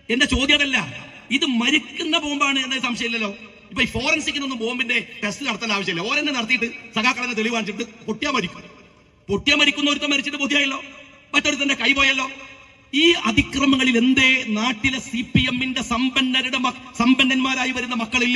എന്റെ ചോദ്യം അതല്ല ഇത് മരിക്കുന്ന ബോംബാണ് എന്ന സംശയമില്ലല്ലോ ഇപ്പൊ ഈ ഫോറൻസിക്കിനൊന്നും ബോംബിന്റെ ടെസ്റ്റ് നടത്തേണ്ട ആവശ്യമില്ല ഓരെന്നെ നടത്തിയിട്ട് സഖാക്കളെന്നെ തെളിവ് കാണിച്ചിട്ട് പൊട്ടിയാ മരിക്കും പൊട്ടിയാ മരിക്കുന്ന ഒരുത്തം മരിച്ചിട്ട് ബോധ്യമായല്ലോ മറ്റൊരുത്തന്റെ കൈ പോയല്ലോ ഈ അതിക്രമങ്ങളിൽ എന്തേ നാട്ടിലെ സി പി എമ്മിന്റെ സമ്പന്നരുടെ മ- സമ്പന്നന്മാരായി വരുന്ന മക്കളില്ല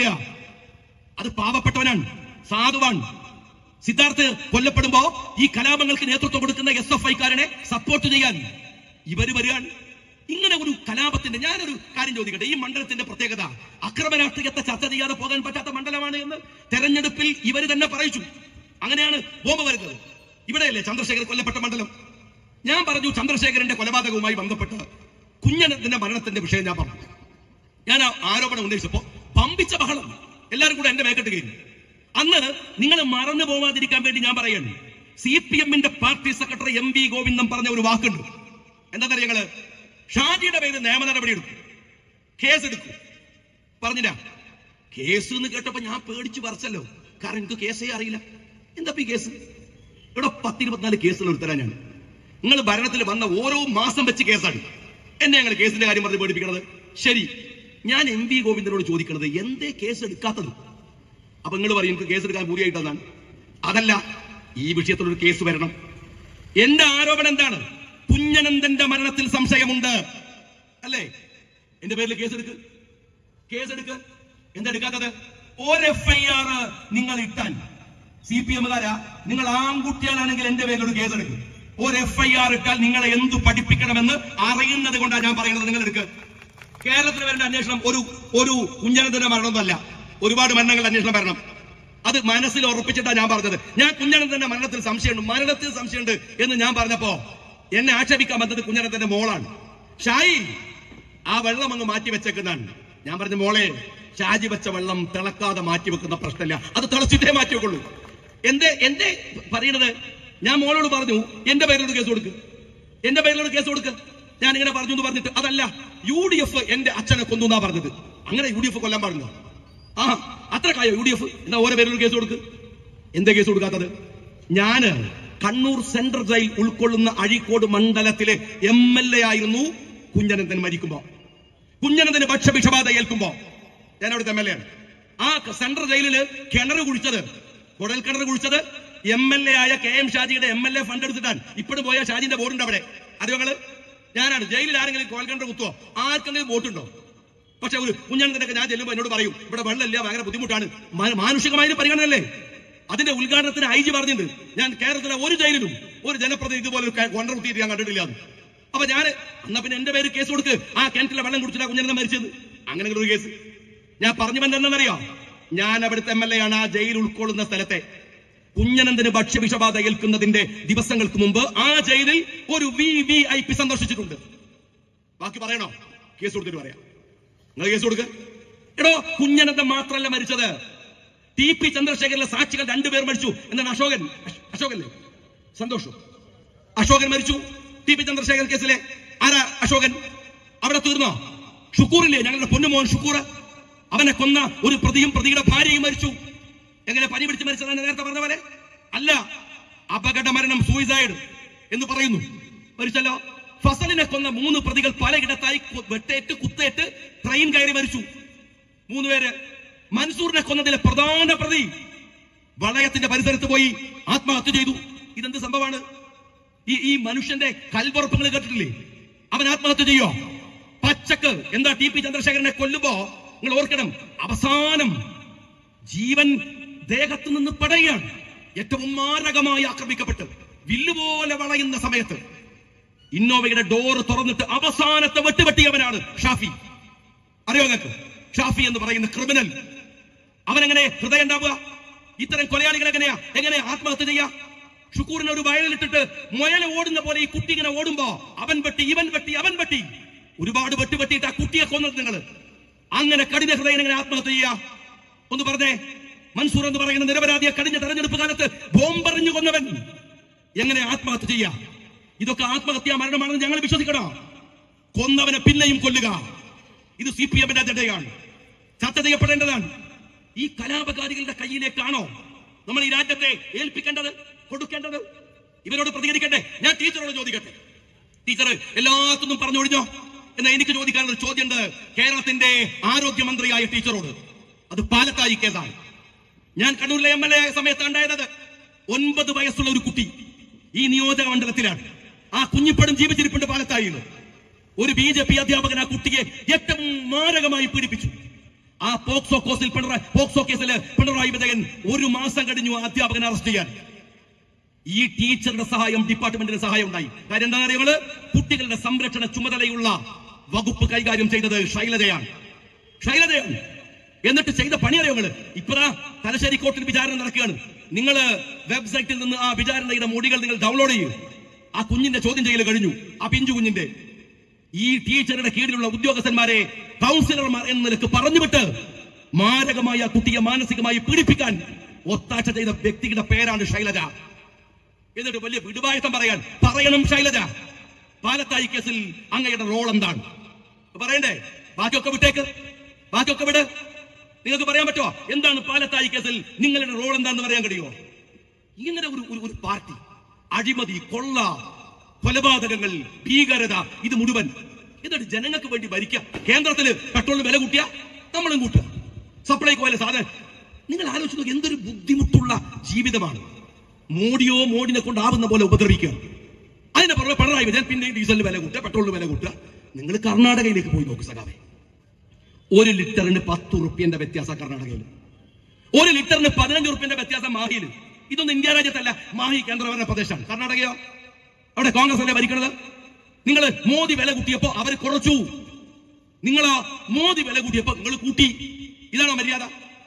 അത് പാവപ്പെട്ടവനാണ് സാധുവാണ് സിദ്ധാർത്ഥ് കൊല്ലപ്പെടുമ്പോ ഈ കലാപങ്ങൾക്ക് നേതൃത്വം കൊടുക്കുന്ന എസ് എഫ് ഐക്കാരനെ സപ്പോർട്ട് ചെയ്യാൻ ഇവര് വരികയാണ് ഇങ്ങനെ ഒരു കലാപത്തിന്റെ ഞാനൊരു കാര്യം ചോദിക്കട്ടെ ഈ മണ്ഡലത്തിന്റെ പ്രത്യേകത അക്രമ രാഷ്ട്രീയത്തെ ചർച്ച ചെയ്യാതെ പോകാൻ പറ്റാത്ത മണ്ഡലമാണ് എന്ന് തെരഞ്ഞെടുപ്പിൽ ഇവര് തന്നെ പറയിച്ചു അങ്ങനെയാണ് ബോംബ് വരുന്നത് ഇവിടെയല്ലേ ചന്ദ്രശേഖർ കൊല്ലപ്പെട്ട മണ്ഡലം ഞാൻ പറഞ്ഞു ചന്ദ്രശേഖരന്റെ കൊലപാതകവുമായി ബന്ധപ്പെട്ട് കുഞ്ഞനത്തിന്റെ മരണത്തിന്റെ വിഷയം ഞാൻ പറഞ്ഞു ഞാൻ ആ ആരോപണം ഉന്നയിച്ചപ്പോ പമ്പിച്ച ബഹളം എല്ലാവരും കൂടെ എന്റെ മേക്കെട്ട് കയറി അന്ന് നിങ്ങൾ മറന്നു പോവാതിരിക്കാൻ വേണ്ടി ഞാൻ പറയാണ് സി പി എമ്മിന്റെ party secretary M V Govindan പറഞ്ഞ ഒരു വാക്കുണ്ട് എന്താ ഞങ്ങള് ഷാജിയുടെ പേര് നിയമ നടപടി എടുക്കും കേസ് എടുക്കും പറഞ്ഞില്ല കേസ് എന്ന് കേട്ടപ്പോ ഞാൻ പേടിച്ചു പറിച്ചല്ലോ കാരണം എനിക്ക് കേസേ അറിയില്ല എന്താ ഇപ്പൊ ഈ കേസ് ഇവിടെ പത്തിരുപത്തിനാല് കേസുകൾ എടുത്തരാ ഞാൻ നിങ്ങൾ ഭരണത്തിൽ വന്ന ഓരോ മാസം വെച്ച് കേസാണ് എന്നെ ഞങ്ങൾ കേസിന്റെ കാര്യം പറഞ്ഞ് പേടിപ്പിക്കണത് ശരി ഞാൻ എം വി ഗോവിന്ദനോട് ചോദിക്കണത് എന്തേ കേസ് എടുക്കാത്തത് അപ്പൊ നിങ്ങൾ പറയും എനിക്ക് കേസ് എടുക്കാൻ പൂരിയായിട്ടെന്നാണ് അതല്ല ഈ വിഷയത്തിൽ ഒരു കേസ് വരണം എന്റെ ആരോപണം എന്താണ് കുഞ്ഞനന്ദന്റെ മരണത്തിൽ സംശയമുണ്ട് അല്ലേ എന്റെ പേരിൽ കേസ് എടുക്ക് കേസ് എടുക്ക് എന്താ എടുക്കാത്തത് ഒരു എഫ് ഐ ആർ നിങ്ങൾ ഇട്ടാൽ സി പി എമ്മുകാരാ നിങ്ങൾ ആൺകുട്ടികളാണെങ്കിൽ എന്റെ പേരിൽ ഒരു കേസ് എടുക്കും ഒരു എഫ് ഐ ആർ ഇട്ടാൽ നിങ്ങളെ എന്തു പഠിപ്പിക്കണമെന്ന് അറിയുന്നത് കൊണ്ടാണ് ഞാൻ പറയുന്നത് നിങ്ങൾ എടുക്ക് കേരളത്തിൽ വരേണ്ട അന്വേഷണം ഒരു ഒരു കുഞ്ഞനന്തന്റെ മരണമൊന്നുമല്ല ഒരുപാട് മരണങ്ങളുടെ അന്വേഷണം വരണം അത് മനസ്സിൽ ഉറപ്പിച്ചിട്ടാണ് ഞാൻ പറഞ്ഞത് ഞാൻ കുഞ്ഞനന്തന്റെ മരണത്തിൽ സംശയമുണ്ട് മരണത്തിൽ സംശയമുണ്ട് എന്ന് ഞാൻ പറഞ്ഞപ്പോ എന്നെ ആക്ഷേപിക്കാൻ വന്നത് കുഞ്ഞനന്തന്റെ മോളാണ് ഷായി ആ വെള്ളം അങ്ങ് മാറ്റി വെച്ചേക്കുന്നതാണ് ഞാൻ പറഞ്ഞ മോളെ ഷാജി വെച്ച വെള്ളം തിളക്കാതെ മാറ്റി വെക്കുന്ന പ്രശ്നമില്ല അത് തിളച്ചിട്ടേ മാറ്റി വെക്കുള്ളൂ എന്റെ എന്റെ പറയണത് ഞാൻ മോളോട് പറഞ്ഞു എന്റെ പേരിലോട് കേസ് കൊടുക്ക് എന്റെ പേരിലോട് കേസ് കൊടുക്ക് ഞാൻ ഇങ്ങനെ പറഞ്ഞു എന്ന് പറഞ്ഞിട്ട് അതല്ല യു ഡി എഫ് എന്റെ അച്ഛനെ കൊന്നു എന്നാ പറഞ്ഞത് അങ്ങനെ യു ഡി എഫ് കൊല്ലാൻ പാടുന്നു ആ അത്ര കായോ യു ഡി എഫ് എന്നാ ഓരോ പേരിലോട് കേസ് കൊടുക്ക് എന്താ കേസ് കൊടുക്കാത്തത് ഞാന് കണ്ണൂർ സെൻട്രൽ ജയിൽ ഉൾക്കൊള്ളുന്ന അഴീക്കോട് മണ്ഡലത്തിലെ എം എൽ എ ആയിരുന്നു കുഞ്ഞനന്തൻ മരിക്കുമ്പോ കുഞ്ഞനന്തന് ഭക്ഷ്യഭിഷബാധ ഏൽക്കുമ്പോ ഞാൻ അവിടുത്തെ എം എൽ എ ആണ് ആ സെൻട്രൽ ജയിലില് കിണർ കുഴിച്ചത് കുടൽ കിണർ കുഴിച്ചത് എം എൽ എ ആയ കെ എം ഷാജിയുടെ എം എൽ എ ഫണ്ട് എടുത്തിട്ടാണ് ഇപ്പോഴും പോയ ഷാജിന്റെ ബോർഡുണ്ട് അവിടെ അറിയോ നിങ്ങള് ഞാനാണ് ജയിലിൽ ആരെങ്കിലും കോൽ കിണർ കുത്തുവോ ആർക്കെങ്കിലും വോട്ടുണ്ടോ പക്ഷെ ഒരു കുഞ്ഞനന്തനൊക്കെ ഞാൻ ചെല്ലുമ്പോൾ എന്നോട് പറയും ഇവിടെ വെള്ളമില്ല ഭയങ്കര ബുദ്ധിമുട്ടാണ് മാ- മാനുഷികമായ ഒരു പരിഗണനയല്ലേ അതിന്റെ ഉദ്ഘാടനത്തിന് ഐ ജി പറഞ്ഞിട്ടുണ്ട് ഞാൻ കേരളത്തിലെ ഒരു ജയിലിലും ഒരു ജനപ്രതിനിധി ഇതുപോലെ ഒരു കൊണ്ടർ കുത്തിയിട്ട് ഞാൻ കണ്ടിട്ടില്ല എന്ന്. അപ്പൊ ഞാൻ എന്നാ പിന്നെ എന്റെ പേര് കേസ് കൊടുക്ക് ആ കിണറ്റിലെ വെള്ളം കുടിച്ചിട്ടാ കുഞ്ഞനന്ദ മരിച്ചത് അങ്ങനെ ഒരു കേസ് ഞാൻ പറഞ്ഞു എന്താണെന്നറിയോ ഞാൻ അവിടുത്തെ എം എൽ എ ആണ് ആ ജയിൽ ഉൾക്കൊള്ളുന്ന സ്ഥലത്തെ കുഞ്ഞനന്ദന് ഭക്ഷ്യവിഷബാധ ഏൽക്കുന്നതിന്റെ ദിവസങ്ങൾക്ക് മുമ്പ് ആ ജയിലിൽ ഒരു വി വി ഐ പി സന്ദർശിച്ചിട്ടുണ്ട് ബാക്കി പറയണോ കേസ് കൊടുത്തിട്ട് പറയാം നിങ്ങൾ കേസ് കൊടുക്ക എടോ കുഞ്ഞനന്ദൻ മാത്രമല്ല മരിച്ചത് ടി പി ചന്ദ്രശേഖരനിലെ സാക്ഷികൾ രണ്ടുപേർ മരിച്ചു എന്താണ് അശോകൻ അശ്- അശോകല്ലേ സന്തോഷം അശോകൻ മരിച്ചു ടി പി ചന്ദ്രശേഖർ കേസിലെ ആരാ അശോകൻ അവിടെ തീർന്നോ ഷുക്കൂറില്ലേ ഞങ്ങളുടെ പൊന്നുമോൻ ഷുക്കൂർ അവനെ കൊന്ന ഒരു പ്രതിയും പ്രതിയുടെ ഭാര്യയും മരിച്ചു എങ്ങനെ പനി പിടിച്ച് മരിച്ചതാണ് നേരത്തെ പറഞ്ഞ പോലെ അല്ല അപകട മരണം സൂയിസൈഡ് എന്ന് പറയുന്നു മരിച്ചല്ലോ ഫസലിനെ കൊന്ന മൂന്ന് പ്രതികൾ പലയിടത്തായി കു- വെട്ടേറ്റ് കുത്തേറ്റ് ട്രെയിൻ കയറി മരിച്ചു മൂന്ന് പേര് മൻസൂറിനെ കൊന്നതിലെ പ്രധാന പ്രതി വളയത്തിന്റെ പരിസരത്ത് പോയി ആത്മഹത്യ ചെയ്തു ഇതെന്ത് സംഭവമാണ് ഈ ഈ മനുഷ്യന്റെ കൽപ്പുറപ്പങ്ങൾ കേട്ടിട്ടില്ലേ അവൻ ആത്മഹത്യ ചെയ്യോ പച്ചക്ക് എന്താ ടി പി ചന്ദ്രശേഖരനെ കൊല്ലുമ്പോ നിങ്ങൾ ഓർക്കണം അവസാനം ജീവൻ ദേഹത്തു നിന്ന് പടയാണ് ഏറ്റവും മാരകമായി ആക്രമിക്കപ്പെട്ട് വില്ലുപോലെ വളയുന്ന സമയത്ത് ഇന്നോവയുടെ ഡോറ് തുറന്നിട്ട് അവസാനത്തെ വെട്ടുവെട്ടിയവനാണ് ഷാഫി അറിയോ നിങ്ങൾക്ക് ഷാഫി എന്ന് പറയുന്ന ക്രിമിനൽ അവനെങ്ങനെ ഹൃദയം ഉണ്ടാവുക ഇത്തരം കൊലയാളികൾ എങ്ങനെയാ എങ്ങനെ ആത്മഹത്യ ചെയ്യാ ഷുക്കൂറിനെ ഒരു വയലിലിട്ടിട്ട് മുയൽ ഓടുന്ന പോലെ ഈ കുട്ടി ഇങ്ങനെ ഓടുമ്പോ അവൻ വെട്ടി ഇവൻ വെട്ടി അവൻ വെട്ടി ഒരുപാട് വെട്ടി വെട്ടിയിട്ട് ആ കുട്ടിയെ കൊന്നത് നിങ്ങൾ അങ്ങനെ കഠിന ഹൃദയം എങ്ങനെ ആത്മഹത്യ ചെയ്യാ ഒന്ന് പറഞ്ഞേ മൻസൂർ എന്ന് പറയുന്ന നിരപരാധിയെ കഴിഞ്ഞ തെരഞ്ഞെടുപ്പ് കാലത്ത് ബോംബെറിഞ്ഞു കൊന്നവൻ എങ്ങനെ ആത്മഹത്യ ചെയ്യാ ഇതൊക്കെ ആത്മഹത്യാ മരണമാണെന്ന് ഞങ്ങൾ വിശ്വസിക്കണോ കൊന്നവനെ പിന്നെയും കൊല്ലുക ഇത് സി പി എമ്മിന്റെ അജണ്ടയാണ് ചർച്ച ചെയ്യപ്പെടേണ്ടതാണ് ഈ കലാപകാരികളുടെ കയ്യിലേക്കാണോ നമ്മൾ ഈ രാജ്യത്തെ ഏൽപ്പിക്കേണ്ടത് കൊടുക്കേണ്ടത് ഇവരോട് പ്രതികരിക്കട്ടെ ഞാൻ ടീച്ചറോട് ചോദിക്കട്ടെ ടീച്ചർ എല്ലാത്തിനും പറഞ്ഞൊഴിഞ്ഞോ എന്നാൽ എനിക്ക് ചോദിക്കാനുള്ള ഒരു ചോദ്യമുണ്ട് കേരളത്തിന്റെ ആരോഗ്യമന്ത്രിയായ ടീച്ചറോട് അത് പാലത്തായി കേസാണ് ഞാൻ കണ്ണൂരിലെ എം എൽ എ ആയ സമയത്ത് ഉണ്ടായത് ഒൻപത് വയസ്സുള്ള ഒരു കുട്ടി ഈ നിയോജക മണ്ഡലത്തിലാണ് ആ കുഞ്ഞിപ്പടം ജീവിച്ചിരിപ്പുണ്ട് പാലത്തായിൽ ഒരു ബി ജെ പി അധ്യാപകൻ ആ കുട്ടിയെ ഏറ്റവും മാരകമായി പീഡിപ്പിച്ചു ആ പോക്സോ കേസിൽ പിണറായി പോക്സോ കേസിൽ പിണറായി വിജയൻ ഒരു മാസം കഴിഞ്ഞു ആ അധ്യാപകനെ അറസ്റ്റ് ചെയ്യാൻ ഈ ടീച്ചറുടെ സഹായം ഡിപ്പാർട്ട്മെന്റിന്റെ സഹായം ഉണ്ടായി കാര്യം എന്താ അറിയുന്നത് കുട്ടികളുടെ സംരക്ഷണ ചുമതലയുള്ള വകുപ്പ് കൈകാര്യം ചെയ്തത് ശൈലജയാണ് ശൈലജയാണ് എന്നിട്ട് ചെയ്ത പണി അറിയുന്നത് ഇപ്പതാ തലശ്ശേരി കോർട്ടിൽ വിചാരണ നടക്കുകയാണ് നിങ്ങൾ വെബ്സൈറ്റിൽ നിന്ന് ആ വിചാരണയുടെ മൊഴികൾ നിങ്ങൾ ഡൗൺലോഡ് ചെയ്യൂ ആ കുഞ്ഞിന്റെ ചോദ്യം ചെയ്യൽ കഴിഞ്ഞു ആ പിഞ്ചു കുഞ്ഞിന്റെ ഈ ടീച്ചറുടെ കീഴിലുള്ള ഉദ്യോഗസ്ഥന്മാരെ കൗൺസിലർമാർ എന്ന നിലക്ക് പറഞ്ഞുവിട്ട് മാരകമായ ആ കുട്ടിയെ മാനസികമായി പീഡിപ്പിക്കാൻ ഒത്താശ ചെയ്ത വ്യക്തിയുടെ പേരാണ് ശൈലജ എന്നിട്ട് വലിയ വിടുവായത്തം പറയാൻ പറയണം ശൈലജ പാലത്തായി കേസിൽ അങ്ങയുടെ റോൾ എന്താണ് പറയണ്ടേ ബാക്കിയൊക്കെ വിട്ടേക്ക് ബാക്കിയൊക്കെ വിട് നിങ്ങൾക്ക് പറയാൻ പറ്റുമോ എന്താണ് പാലത്തായി കേസിൽ നിങ്ങളുടെ റോൾ എന്താണെന്ന് പറയാൻ കഴിയുമോ ഇങ്ങനെ ഒരു ഒരു- ഒരു പാർട്ടി അഴിമതി കൊള്ള കൊലപാതകങ്ങൾ ഭീകരത ഇത് മുഴുവൻ എന്നിട്ട് ജനങ്ങൾക്ക് വേണ്ടി ഭരിക്കുക കേന്ദ്രത്തിൽ പെട്രോളിന് വില കൂട്ടിയ നമ്മളും കൂട്ടുക സപ്ലൈക്ക് പോലെ സാധനം നിങ്ങൾ ആലോചിച്ചു നോക്ക് എന്തൊരു ബുദ്ധിമുട്ടുള്ള ജീവിതമാണ് മോഡിയോ മോഡിനെ കൊണ്ടാവുന്ന പോലെ ഉപദ്രവിക്കുക അതിന്റെ പുറമെ പിണറായി വിജയൻ പിന്നെ ഡീസലിന് വില കൂട്ടുക പെട്രോളിന് വില കൂട്ടുക നിങ്ങൾ കർണാടകയിലേക്ക് പോയി നോക്ക് സഖാവേ ഒരു ലിറ്ററിന് പത്ത് റുപ്യന്റെ വ്യത്യാസം കർണാടകയിൽ ഒരു ലിറ്ററിന് പതിനഞ്ച് റുപ്യന്റെ വ്യത്യാസം മാഹിയിൽ ഇതൊന്നും ഇന്ത്യ രാജ്യത്തല്ല മാഹി കേന്ദ്രഭരണ പ്രദേശമാണ് കർണാടകയോ അവിടെ കോൺഗ്രസ് അല്ലേ ഭരിക്കണത് നിങ്ങൾ മോദി വില കൂട്ടിയപ്പോ അവർ കുറച്ചു നിങ്ങൾ മോദി വില കൂട്ടിയപ്പോ നിങ്ങൾ കൂട്ടി ഇതാണോ മര്യാദ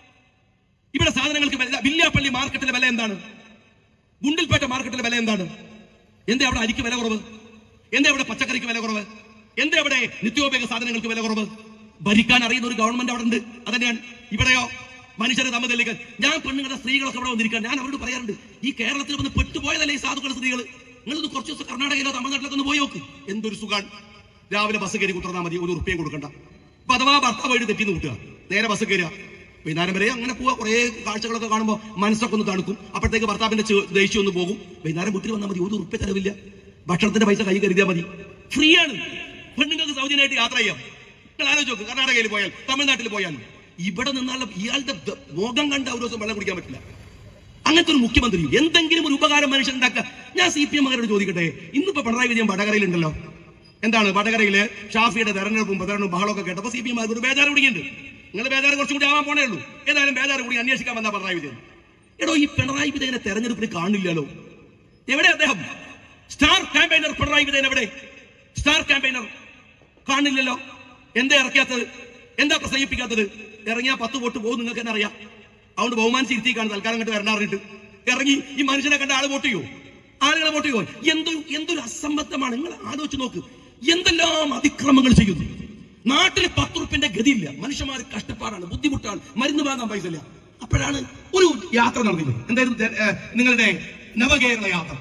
ഇവിടെ സാധനങ്ങൾക്ക് വില വില്യാപ്പള്ളി മാർക്കറ്റിലെ വില എന്താണ് ഗുണ്ടിൽപേട്ട മാർക്കറ്റിലെ വില എന്താണ് എന്താ അവിടെ അരിക്ക് വില കുറവ് എന്താ അവിടെ പച്ചക്കറിക്ക് വില കുറവ് എന്താ അവിടെ നിത്യോപയോഗ സാധനങ്ങൾക്ക് വില കുറവ് ഭരിക്കാൻ അറിയുന്ന ഒരു ഗവൺമെന്റ് അവിടെ ഉണ്ട് അതന്നെയാണ് ഇവിടെയോ മനുഷ്യരെ തമ്മിൽ തെളിയിക്കാൻ ഞാൻ പെണ്ണുങ്ങളുടെ സ്ത്രീകളൊക്കെ ഇവിടെ വന്നിരിക്കാൻ ഞാൻ അവരോട് പറയാറുണ്ട് ഈ കേരളത്തിൽ വന്ന് പെട്ടുപോയതല്ലേ ഈ സാധുക്കളുടെ സ്ത്രീകൾ നിങ്ങളൊന്ന് കുറച്ച് ദിവസം കർണാടകയിലോ തമിഴ്നാട്ടിലൊക്കെ ഒന്ന് പോയി നോക്ക് എന്തൊരു സുഖാണ് രാവിലെ ബസ് കയറി കുത്തിർന്നാൽ മതി ഒരു ഉറുപ്പ്യം കൊടുക്കണ്ട അപ്പൊ അഥവാ ഭർത്താവ് വഴി തെറ്റിന്ന് കൂട്ടുക നേരെ ബസ് കയറുക വൈകുന്നേരം വരെ അങ്ങനെ പോവാ കുറേ കാഴ്ചകളൊക്കെ കാണുമ്പോൾ മനസ്സൊക്കെ ഒന്ന് തണുക്കും അപ്പോഴത്തേക്ക് ഭർത്താവിന്റെ ചെ- ദേഷ്യം ഒന്ന് പോകും വൈകുന്നേരം വീട്ടിൽ വന്നാൽ മതി ഒരു ഉറുപ്പ്യ ചെലവില്ല ഭക്ഷണത്തിന്റെ പൈസ കൈ കരുതിയാൽ മതി ഫ്രീ ആണ് പെണ്ണുങ്ങൾക്ക് സൗജന്യമായിട്ട് യാത്ര ചെയ്യാം നിങ്ങൾ ആലോചിച്ച് നോക്ക് കർണാടകയിൽ പോയാൽ തമിഴ്നാട്ടിൽ പോയാൽ ഇവിടെ നിന്നുള്ള ഇയാളുടെ ദ- മുഖം കണ്ട ഒരു ദിവസം വെള്ളം കുടിക്കാൻ പറ്റില്ല അങ്ങനത്തെ ഒരു മുഖ്യമന്ത്രി എന്തെങ്കിലും ഒരു ഉപകാരം മനുഷ്യൻ ഉണ്ടാക്കുക ഞാൻ സി പി എമ്മുകാരോട് ചോദിക്കട്ടെ ഇന്നിപ്പോ പിണറായി വിജയൻ വടകരയിലുണ്ടല്ലോ എന്താണ് വടകരയില് ഷാഫിയുടെ തെരഞ്ഞെടുപ്പും പ്രചരണവും ബഹളമൊക്കെ കേട്ടപ്പോ സി പി എം ഒരു ബേജാറ് കുടിക്കുന്നുണ്ട് നിങ്ങൾ ബേജാറ് കുറച്ചും കൂടി ആവാൻ പോണേ ഉള്ളൂ ഏതായാലും ബേജാറ് കൂടി അന്വേഷിക്കാൻ വന്ന പിണറായി വിജയൻ എടോ ഈ പിണറായി വിജയനെ തെരഞ്ഞെടുപ്പിന് കാണില്ലല്ലോ എവിടെ അദ്ദേഹം സ്റ്റാർ ക്യാമ്പയിനർ പിണറായി വിജയൻ എവിടെ സ്റ്റാർ ക്യാമ്പയിനർ കാണില്ലല്ലോ എന്താ ഇറക്കാത്തത് എന്താ പ്രസംഗിപ്പിക്കാത്തത് ഇറങ്ങിയാ പത്ത് വോട്ട് പോകും നിങ്ങൾക്ക് തന്നെ അറിയാം അതുകൊണ്ട് ബഹുമാനിച്ചിരുത്തിക്കാണ് തൽക്കാലം കണ്ട് വരണറിഞ്ഞിട്ട് ഇറങ്ങി ഈ മനുഷ്യനെ കണ്ട ആള് വോട്ട് ചെയ്യോ ആളുകളെ വോട്ട് ചെയ്യോ എന്തൊരു എന്തൊരു അസംബദ്ധമാണ് നിങ്ങൾ ആലോചിച്ച് നോക്ക് എന്തെല്ലാം അതിക്രമങ്ങൾ ചെയ്യുന്നു നാട്ടിൽ പത്ത് ഉറുപ്പിന്റെ ഗതിയില്ല മനുഷ്യന്മാർ കഷ്ടപ്പാടാണ് ബുദ്ധിമുട്ടാണ് മരുന്ന് വാങ്ങാൻ പൈസ ഇല്ല അപ്പോഴാണ് ഒരു യാത്ര നടന്നത് എന്തായിരുന്നു ജന- ഏ, നിങ്ങളുടെ നവകേരള യാത്ര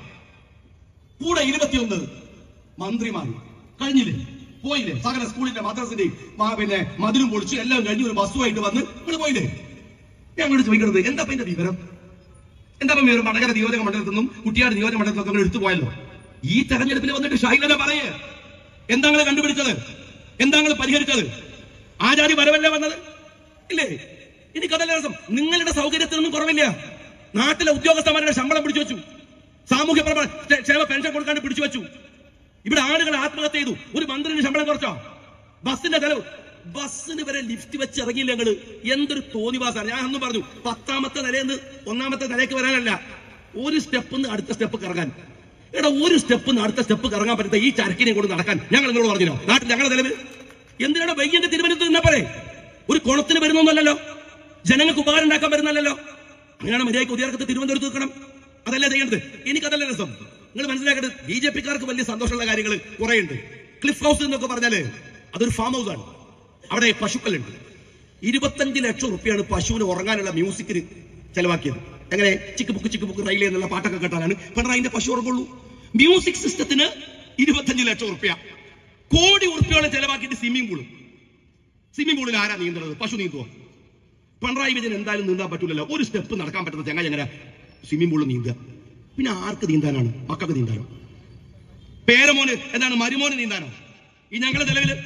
കൂടെ ഇരുപത്തിയൊന്ന് മന്ത്രിമാർ കഴിഞ്ഞില്ലേ പോയില്ലേ സകല സ്കൂളിന്റെ മദ്രസിന്റെയും മാ- പിന്നെ മതിലും പൊളിച്ചു എല്ലാം കഴിഞ്ഞ് ഒരു ബസ്സുമായിട്ട് വന്ന് നിങ്ങൾ പോയില്ലേ ഞങ്ങളോട് ചോദിക്കുന്നത് എന്താ ഇപ്പൊ ഇതിന്റെ വിവരം എന്താ ഇപ്പൊ വിവരം വടകര നിയോജക മണ്ഡലത്തിൽ നിന്നും കുട്ടിയാട് നിയോജക മണ്ഡലത്തിൽ നിന്നും എടുത്തു പോയല്ലോ ഈ തെരഞ്ഞെടുപ്പിൽ വന്നിട്ട് ശൈലത പറയേ എന്താ നിങ്ങൾ കണ്ടുപിടിച്ചത് എന്താ നിങ്ങൾ പരിഹരിച്ചത് ആചാര്യ വരവല്ലേ വന്നത് ഇല്ലേ എനിക്കതല്ല രസം നിങ്ങളുടെ സൗകര്യത്തിനൊന്നും കുറവില്ല നാട്ടിലെ ഉദ്യോഗസ്ഥന്മാരുടെ ശമ്പളം പിടിച്ചു വെച്ചു സാമൂഹ്യ പ്രവർത്തന ക്ഷേ- ക്ഷേമ പെൻഷൻ കൊടുക്കാണ്ട് പിടിച്ചു വെച്ചു ഇവിടെ ആളുകൾ ആത്മഹത്യ ചെയ്തു ഒരു മന്ത്രിന് ശമ്പളം കുറച്ചോ ബസ്സിന്റെ ചെലവ് ബസ്സിന് വരെ ലിഫ്റ്റ് വെച്ച് ഇറങ്ങിയില്ല ഞങ്ങള് എന്തൊരു തോന്നിവാസാണ് ഞാൻ അന്ന് പറഞ്ഞു പത്താമത്തെ നിലയെന്ന് ഒന്നാമത്തെ നിലയ്ക്ക് വരാനല്ല ഒരു സ്റ്റെപ്പ് നിന്ന് അടുത്ത സ്റ്റെപ്പ് കറങ്ങാൻ എടാ ഒരു സ്റ്റെപ്പ് നിന്ന് അടുത്ത സ്റ്റെപ്പ് കറങ്ങാൻ പറ്റാത്ത ഈ ചരക്കിനെ കൊണ്ട് നടക്കാൻ ഞങ്ങൾ നിങ്ങളോട് പറഞ്ഞോ നാട്ടിൽ ഞങ്ങളുടെ നിലവിൽ എന്തിനാണ് വൈകിന്റെ തിരുവനന്തപുരത്ത് നിന്നാ പറയേ ഒരു കുളത്തിന് വരുന്നൊന്നല്ലല്ലോ ജനങ്ങൾക്ക് ഉപകാരം ഉണ്ടാക്കാൻ വരുന്നല്ലോ അങ്ങനെയാണ് മര്യാദയ്ക്ക് ഉദയർക്കത്ത് തിരുവനന്തപുരത്ത് നിൽക്കണം അതല്ലേ ചെയ്യേണ്ടത് എനിക്കതല്ല രസം നിങ്ങൾ മനസ്സിലാക്കേണ്ടത് ബി ജെ പിക്കാർക്ക് വലിയ സന്തോഷമുള്ള കാര്യങ്ങൾ കുറെ ഉണ്ട് ക്ലിഫ് ഹൗസ് എന്നൊക്കെ പറഞ്ഞാല് അതൊരു ഫാം ഹൗസ് ആണ് അവിടെ പശുക്കളുണ്ട് ഇരുപത്തഞ്ച് ലക്ഷം റുപ്യാണ് പശുവിന് ഉറങ്ങാനുള്ള മ്യൂസിക്കിന് ചെലവാക്കിയത് എങ്ങനെ ചിക്ക് ബുക്ക് ചിക്ക് ബുക്ക് റൈലേ എന്നുള്ള പാട്ടൊക്കെ കേട്ടാലാണ് പിണറായിന്റെ പശു ഉറങ്ങുള്ളൂ മ്യൂസിക് സിസ്റ്റത്തിന് ഇരുപത്തഞ്ച് ലക്ഷം റുപ്യ കോടി ഉറുപ്പ്യോളം ചെലവാക്കിയിട്ട് സ്വിമ്മിംഗ് പൂള് സ്വിമ്മിംഗ് പൂളിൽ ആരാ നീന്തുന്നത് പശു നീന്തുവോ പിണറായി വിജയൻ എന്തായാലും നീന്താൻ പറ്റൂലല്ലോ ഒരു സ്റ്റെപ്പ് നടക്കാൻ പറ്റുന്ന ചങ്ങ എങ്ങനെ സ്വിമ്മിംഗ് പൂളിൽ നീന്തുക പിന്നെ ആർക്ക് നീന്താനാണ് മക്കൾക്ക് നീന്താനോ പേരമോന് എന്താണ് മരുമോന് നീന്താനോ ഈ ഞങ്ങളുടെ നിലവില്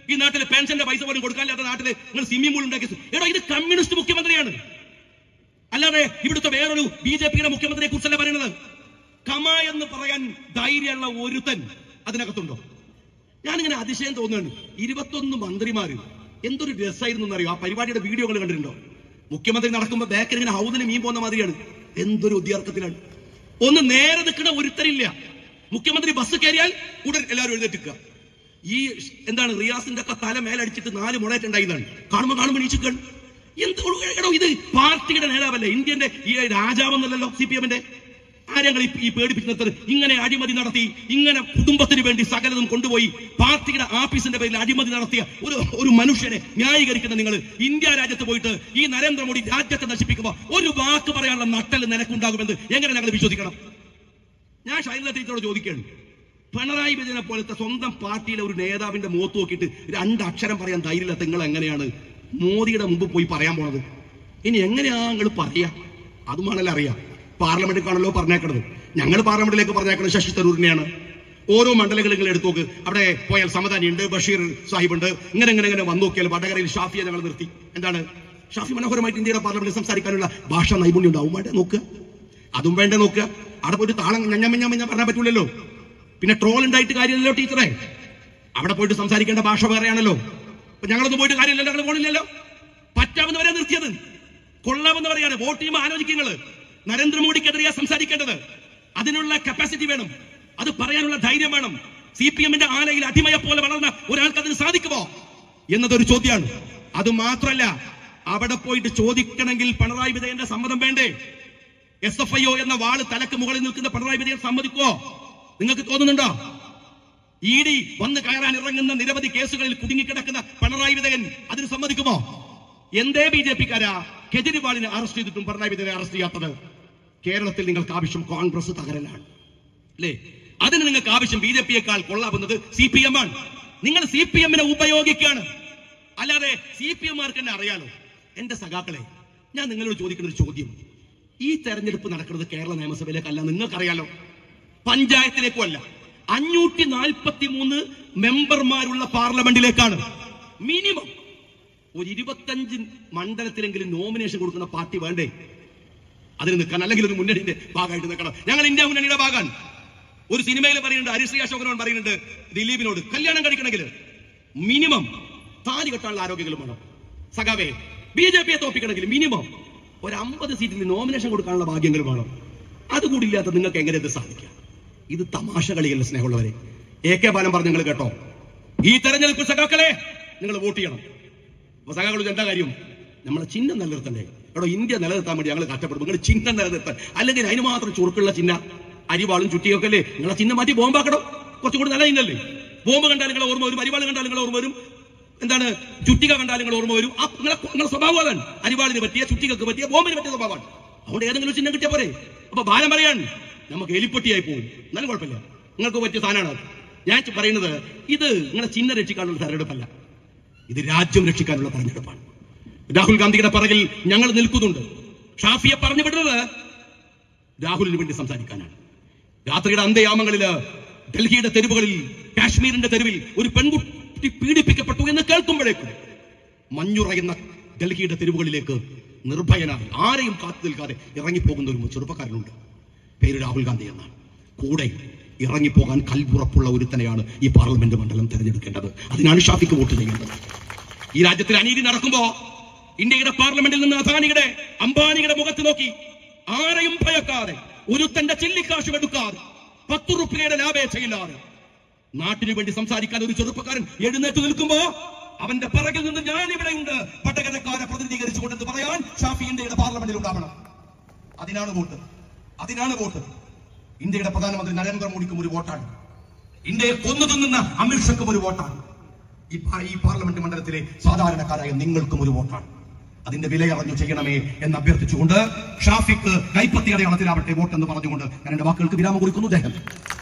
ഈ നാട്ടിലെ പെൻഷന്റെ പൈസ പോലും കൊടുക്കാനില്ലാത്ത നാട്ടില് നിങ്ങൾ സ്വിമ്മിംഗ് പൂൾ ഉണ്ടാക്കി എടോ ഇത് കമ്മ്യൂണിസ്റ്റ് മുഖ്യമന്ത്രിയാണ് അല്ലാതെ ഇവിടുത്തെ വേറൊരു ബി ജെ പിയുടെ മുഖ്യമന്ത്രിയെ കുറിച്ചല്ല പറയുന്നത് കമ എന്ന് പറയാൻ ധൈര്യമുള്ള ഒരുത്തൻ അതിനകത്തുണ്ടോ ഞാനിങ്ങനെ അതിശയം തോന്നുകയാണ് ഇരുപത്തൊന്ന് മന്ത്രിമാര് എന്തൊരു രസമായിരുന്നു എന്നറിയോ ആ പരിപാടിയുടെ വീഡിയോകൾ കണ്ടിട്ടുണ്ടോ മുഖ്യമന്ത്രി നടക്കുമ്പോ ബാക്കിൽ ഇങ്ങനെ ഹൗദിന് മീൻ പോകുന്ന മാതിരിയാണ് എന്തൊരു ഉദ്യാർക്കത്തിലാണ് ഒന്ന് നേരെ നിൽക്കുന്ന ഒരുത്തരില്ല മുഖ്യമന്ത്രി ബസ് കയറിയാൽ ഉടൻ എല്ലാവരും എഴുന്നേറ്റിക്കുക ഈ എന്താണ് റിയാസിന്റെ ഒക്കെ തല മേലടിച്ചിട്ട് നാല് മുളയിട്ടുണ്ടായിരുന്നാണ് കാണുമ്പോ കാണുമ്പോൾ നീച്ചിക്കാൻ എന്ത് എടോ ഇത് പാർട്ടിയുടെ നേതാവല്ലേ ഇന്ത്യന്റെ ഈ രാജാവെന്നല്ലല്ലോ സി പി എമ്മിന്റെ ആരെങ്കിലും ഈ- ഈ പേടിപ്പിക്കുന്നത് ഇങ്ങനെ അഴിമതി നടത്തി ഇങ്ങനെ കുടുംബത്തിന് വേണ്ടി സകലതും കൊണ്ടുപോയി പാർട്ടിയുടെ ആഫീസിന്റെ പേരിൽ അഴിമതി നടത്തിയ ഒരു ഒരു മനുഷ്യനെ ന്യായീകരിക്കുന്ന നിങ്ങൾ ഇന്ത്യ രാജ്യത്ത് പോയിട്ട് ഈ നരേന്ദ്രമോദി രാജ്യത്തെ നശിപ്പിക്കുമ്പോൾ ഒരു വാക്ക് പറയാനുള്ള നട്ടൽ നിനക്കുണ്ടാകുമെന്ന് എങ്ങനെ ഞങ്ങൾ വിശ്വസിക്കണം ഞാൻ ഷൈല ടീച്ചറോട് ചോദിക്കുകയാണ് പിണറായി വിജയനെ പോലത്തെ സ്വന്തം പാർട്ടിയിലെ ഒരു നേതാവിന്റെ മുഖത്ത് നോക്കിയിട്ട് രണ്ട് അക്ഷരം പറയാൻ ധൈര്യമില്ലാത്ത നിങ്ങൾ എങ്ങനെയാണ് മോദിയുടെ മുമ്പ് പോയി പറയാൻ പോണത് ഇനി എങ്ങനെയാ നിങ്ങൾ പറയാ അതുമാണല്ലോ അറിയാം പാർലമെന്റിൽ കാണല്ലോ പറഞ്ഞേക്കണത് ഞങ്ങൾ പാർലമെന്റിലേക്ക് പറഞ്ഞേക്കുന്നത് ശശി തരൂരിനെയാണ് ഓരോ മണ്ഡലങ്ങൾ നിങ്ങൾ എടുത്തു നോക്ക് അവിടെ പോയാൽ സമദാനിയുണ്ട് ബഷീർ സാഹിബ് ഉണ്ട് ഇങ്ങനെ ഇങ്ങനെ ഇങ്ങനെ വന്നു നോക്കിയാൽ വടകരയിൽ ഷാഫിയെ ഞങ്ങൾ നിർത്തി എന്താണ് ഷാഫി മനോഹരമായിട്ട് ഇന്ത്യയുടെ പാർലമെന്റിൽ സംസാരിക്കാനുള്ള ഭാഷാ നൈപുണ്യം ഉണ്ടാവും വേണ്ടേ നോക്കുക അതും വേണ്ടേ നോക്കുക അവിടെ പോയിട്ട് താളം ഞഞ്ഞ മഞ്ഞ പറഞ്ഞാൽ പറ്റൂലല്ലോ പിന്നെ ട്രോൾ ഉണ്ടായിട്ട് കാര്യമില്ലല്ലോ ടീച്ചറെ അവിടെ പോയിട്ട് സംസാരിക്കേണ്ട ഭാഷ വേറെയാണല്ലോ അപ്പൊ ഞങ്ങളൊന്നും പോയിട്ട് കാര്യമില്ലല്ലോ ഞങ്ങൾ പോണില്ലല്ലോ പറ്റാമെന്നവരെ നിർത്തിയത് കൊള്ളാമെന്ന് പറയാണ് വോട്ട് ചെയ്യുമ്പോൾ ആലോചിക്കുന്നത് നരേന്ദ്രമോദിക്കെതിരെയാ സംസാരിക്കേണ്ടത് അതിനുള്ള കപ്പാസിറ്റി വേണം അത് പറയാനുള്ള ധൈര്യം വേണം സി പി എമ്മിന്റെ ആലയിൽ അടിമയെ പോലെ വളർന്ന ഒരാൾക്ക് അതിന് സാധിക്കുമോ എന്നതൊരു ചോദ്യമാണ് അത് മാത്രമല്ല അവിടെ പോയിട്ട് ചോദിക്കണമെങ്കിൽ പിണറായി വിജയന്റെ സമ്മതം വേണ്ടേ എസ് എഫ് ഐ ഒ എന്ന വാള് തലക്ക് മുകളിൽ നിൽക്കുന്ന പിണറായി വിജയൻ സമ്മതിക്കോ നിങ്ങൾക്ക് തോന്നുന്നുണ്ടോ ഇ ഡി വന്ന് കയറാൻ ഇറങ്ങുന്ന നിരവധി കേസുകളിൽ കുടുങ്ങിക്കിടക്കുന്ന പിണറായി വിജയൻ അതിന് സമ്മതിക്കുമോ എന്തേ ബി ജെ പിക്കാരാ കെജ്രിവാളിനെ അറസ്റ്റ് ചെയ്തിട്ടും പിണറായി വിജയനെ അറസ്റ്റ് ചെയ്യാത്തത് കേരളത്തിൽ നിങ്ങൾക്ക് ആവശ്യം കോൺഗ്രസ് തകരലാണ് അല്ലേ അതിന് നിങ്ങൾക്ക് ആവശ്യം ബി ജെ പിയേക്കാൾ കൊള്ളാവുന്നത് സി പി എം ആണ് നിങ്ങൾ സി പി എമ്മിനെ ഉപയോഗിക്കുകയാണ് അല്ലാതെ സി പി എംമാർക്ക് തന്നെ അറിയാലോ എന്റെ സഖാക്കളെ ഞാൻ നിങ്ങളോട് ചോദിക്കുന്ന ഒരു ചോദ്യം ഈ തെരഞ്ഞെടുപ്പ് നടക്കുന്നത് കേരള നിയമസഭയിലേക്കല്ല നിങ്ങൾക്കറിയാലോ പഞ്ചായത്തിലേക്കും അല്ല അഞ്ഞൂറ്റി നാൽപ്പത്തി മൂന്ന് മെമ്പർമാരുള്ള പാർലമെന്റിലേക്കാണ് മിനിമം ഒരു ഇരുപത്തഞ്ച് മണ്ഡലത്തിലെങ്കിലും നോമിനേഷൻ കൊടുക്കുന്ന പാർട്ടി വേണ്ടേ അതിന് നിൽക്കാൻ അല്ലെങ്കിൽ ഒരു മുന്നണിയുടെ ഭാഗമായിട്ട് നിൽക്കണം ഞങ്ങൾ ഇന്ത്യ മുന്നണിയുടെ ഭാഗമാണ് ഒരു സിനിമയിൽ പറയുന്നുണ്ട് ഹരിശ്രീ അശോകനോട് പറയുന്നുണ്ട് ദിലീപിനോട് കല്യാണം കഴിക്കണമെങ്കിൽ മിനിമം താലി കെട്ടാനുള്ള ആരോഗ്യങ്ങളും വേണം സഖാവേ ബി ജെ പിയെ തോപ്പിക്കണമെങ്കിൽ മിനിമം ഒരു അമ്പത് സീറ്റിൽ നോമിനേഷൻ കൊടുക്കാനുള്ള ഭാഗ്യങ്ങൾ വേണം അതുകൂടി ഇല്ലാത്ത നിങ്ങൾക്ക് എങ്ങനെ ഇത് സാധിക്കാം ഇത് തമാശ കളിയല്ല സ്നേഹമുള്ളവരെ എ കെ ബാലൻ പറഞ്ഞു നിങ്ങൾ കേട്ടോ ഈ തെരഞ്ഞെടുപ്പ് സഖാക്കളെ നിങ്ങൾ വോട്ട് ചെയ്യണം അപ്പൊ സഖാക്കൾ എന്താ കാര്യം നമ്മളെ ചിഹ്നം നിലനിർത്തണ്ടേ എടോ ഇന്ത്യ നിലനിർത്താൻ വേണ്ടി ഞങ്ങൾ കഷ്ടപ്പെടും നിങ്ങൾ ചിഹ്നം നിലനിർത്താൻ അല്ലെങ്കിൽ അതിന് മാത്രം ചുരുക്കുള്ള ചിഹ്ന അരിവാളും ചുറ്റിയൊക്കെ അല്ലേ നിങ്ങളെ ചിഹ്നം മാറ്റി ബോംബാക്കണം കുറച്ചും കൂടി നല്ല ചിഹ്നല്ലേ ബോംബ് കണ്ടാൽ നിങ്ങളെ ഓർമ്മ വരും അരിവാൾ കണ്ടാൽ നിങ്ങളെ ഓർമ്മ വരും എന്താണ് ചുറ്റിക കണ്ടാൽ നിങ്ങൾ ഓർമ്മ വരും ആ നിങ്ങളെ നിങ്ങളെ സ്വഭാവം അതാണ് അരിവാളിന് പറ്റിയ ചുറ്റികക്ക് പറ്റിയ ബോംബിന് പറ്റിയ സ്വഭാവമാണ് അതുകൊണ്ട് ഏതെങ്കിലും ചിഹ്നം കിട്ടിയ പോരെ അപ്പൊ ബാലം പറയാൻ നമുക്ക് എലിപ്പൊട്ടിയായി പോകും എന്നാലും കുഴപ്പമില്ല നിങ്ങൾക്ക് പറ്റിയ സാധനമാണ് അത്. ഞാൻ പറയുന്നത് ഇത് നിങ്ങളെ ചിഹ്നം രക്ഷിക്കാനുള്ള തെരഞ്ഞെടുപ്പല്ല ഇത് രാജ്യം രക്ഷിക്കാനുള്ള തെരഞ്ഞെടുപ്പാണ് രാഹുൽ ഗാന്ധിയുടെ പറകിൽ ഞങ്ങൾ നിൽക്കുന്നുണ്ട് ഷാഫിയെ പറഞ്ഞു വിടുന്നത് രാഹുലിന് വേണ്ടി സംസാരിക്കാനാണ് രാത്രിയുടെ അന്ത്യയാമങ്ങളില് ഡൽഹിയുടെ തെരുവുകളിൽ കാശ്മീരിന്റെ തെരുവിൽ ഒരു പെൺകുട്ടി പീഡിപ്പിക്കപ്പെട്ടു എന്ന് കേൾക്കുമ്പോഴേക്കും മഞ്ഞുറയുന്ന ഡൽഹിയുടെ തെരുവുകളിലേക്ക് നിർഭയനായി ആരെയും കാത്തു നിൽക്കാതെ ഇറങ്ങിപ്പോകുന്ന ഒരു ചെറുപ്പക്കാരനുണ്ട് പേര് രാഹുൽ ഗാന്ധി എന്നാണ് കൂടെ ഇറങ്ങിപ്പോകാൻ കൽവുറപ്പുള്ള ഒരുത്തനെയാണ് ഈ പാർലമെന്റ് മണ്ഡലം തെരഞ്ഞെടുക്കേണ്ടത് അതിനാണ് ഷാഫിക്ക് വോട്ട് ചെയ്യേണ്ടത് ഈ രാജ്യത്തിൽ അനീതി നടക്കുമ്പോ ഇന്ത്യയുടെ പാർലമെന്റിൽ നിന്ന് അദാനിയുടെ അംബാനിയുടെ മുഖത്ത് നോക്കി ആരെയും ഭയക്കാതെ ഒരുത്തന്റെ ചില്ലിക്കാശ് എടുക്കാതെ പത്ത് റുപ്യയുടെ ലാഭേച്ഛയില്ലാതെ നാട്ടിനു വേണ്ടി സംസാരിക്കാൻ ഒരു ചെറുപ്പക്കാരൻ എഴുന്നേറ്റ് നിൽക്കുമ്പോ അവന്റെ പിറകിൽ നിന്ന് ഞാൻ ഇവിടെയുണ്ട് പട്ടകരക്കാരെ പ്രതിനിധീകരിച്ചുകൊണ്ടെന്ന് പറയാൻ ഷാഫി ഇന്ത്യയുടെ പാർലമെന്റിൽ ഉണ്ടാവണം അതിനാണ് വോട്ട് അതിനാണ് വോട്ട് ഇന്ത്യയുടെ പ്രധാനമന്ത്രി നരേന്ദ്രമോദിക്കും ഒരു വോട്ടാണ് ഇന്ത്യയെ കൊന്നു തിന്നുന്ന അമിത്ഷയ്ക്കും ഒരു വോട്ടാണ് ഈ പാ- ഈ പാർലമെന്റ് മണ്ഡലത്തിലെ സാധാരണക്കാരായ നിങ്ങൾക്കും ഒരു വോട്ടാണ് അതിന്റെ വിലയറിഞ്ഞു ചെയ്യണമേ എന്ന് അഭ്യർത്ഥിച്ചുകൊണ്ട് ഷാഫിക്ക് കൈപ്പത്തി അടയാളത്തിലാവട്ടെ വോട്ട് എന്ന് പറഞ്ഞുകൊണ്ട് ഞാൻ എന്റെ വാക്കുകൾക്ക് വിരാമം കുറിക്കുന്നു അദ്ദേഹം